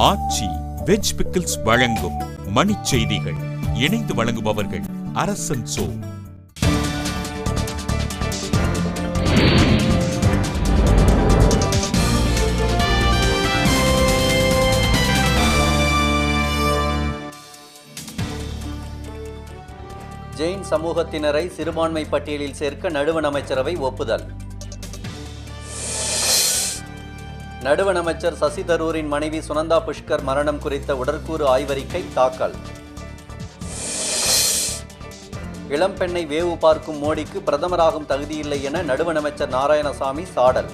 ஆச்சி veg pickles வழங்கும் மணிச் செய்திகள் இணைந்து வழங்குபவர்கள் அரசன் சோ ஜெயின் சமூகத்தினரை சிறுபான்மை பட்டியலில் சேர்க்க நடுவண் அமைச்சரவை ஒப்புதல் நடுவண் அமைச்சர் சசி தரூரின் மனைவி சுனந்தா புஷ்கர் மரணம் குறித்த உடற்கூறு ஆய்வறிக்கை தாக்கல் இளம் பெண்ணை வேவு பார்க்கும் மோடிக்கு பிரதமராகும் தகுதியில்லை என நடுவண் அமைச்சர் நாராயணசாமி சாடல்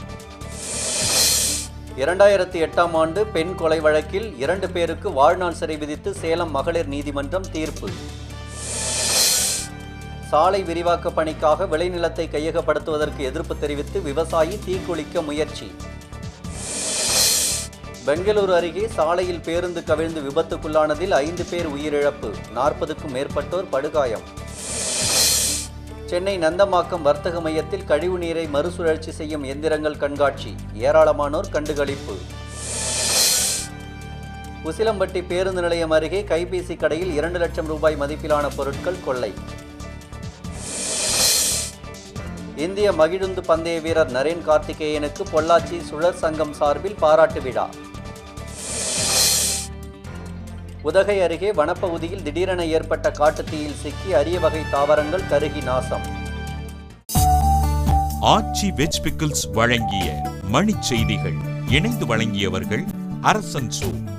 இரண்டாயிரத்தி எட்டாம் ஆண்டு பெண் கொலை வழக்கில் இரண்டு பேருக்கு வாழ்நாள் சிறை விதித்து சேலம் மகளிர் நீதிமன்றம் தீர்ப்பு சாலை விரிவாக்க பணிக்காக விளைநிலத்தை கையகப்படுத்துவதற்கு எதிர்ப்பு தெரிவித்து விவசாயி தீக்குளிக்க முயற்சி பெங்களூரு அருகே சாலையில் பேருந்து கவிழ்ந்து விபத்துக்குள்ளானதில் ஐந்து பேர் உயிரிழப்பு நாற்பதுக்கும் மேற்பட்டோர் படுகாயம் சென்னை நந்தமாக்கம் வர்த்தக மையத்தில் கழிவு நீரை மறுசுழற்சி செய்யும் எந்திரங்கள் கண்காட்சி ஏராளமானோர் கண்டுகளிப்பு உசிலம்பட்டி பேருந்து நிலையம் அருகே கைபேசி கடையில் இரண்டு லட்சம் ரூபாய் மதிப்பிலான பொருட்கள் கொள்ளை இந்திய மகிழுந்து பந்தய வீரர் நரேன் கார்த்திகேயனுக்கு பொள்ளாச்சி சுழற் சங்கம் சார்பில் பாராட்டு விழா உதகை அருகே வனப்பகுதியில் திடீரென ஏற்பட்ட காட்டுத்தீயில் சிக்கி அரிய வகை தாவரங்கள் கருகி நாசம் ஆச்சி வெஜ் பிக்கிள்ஸ் வழங்கிய மணிச் செய்திகள் இணைந்து வழங்கியவர்கள் அரசன் சோ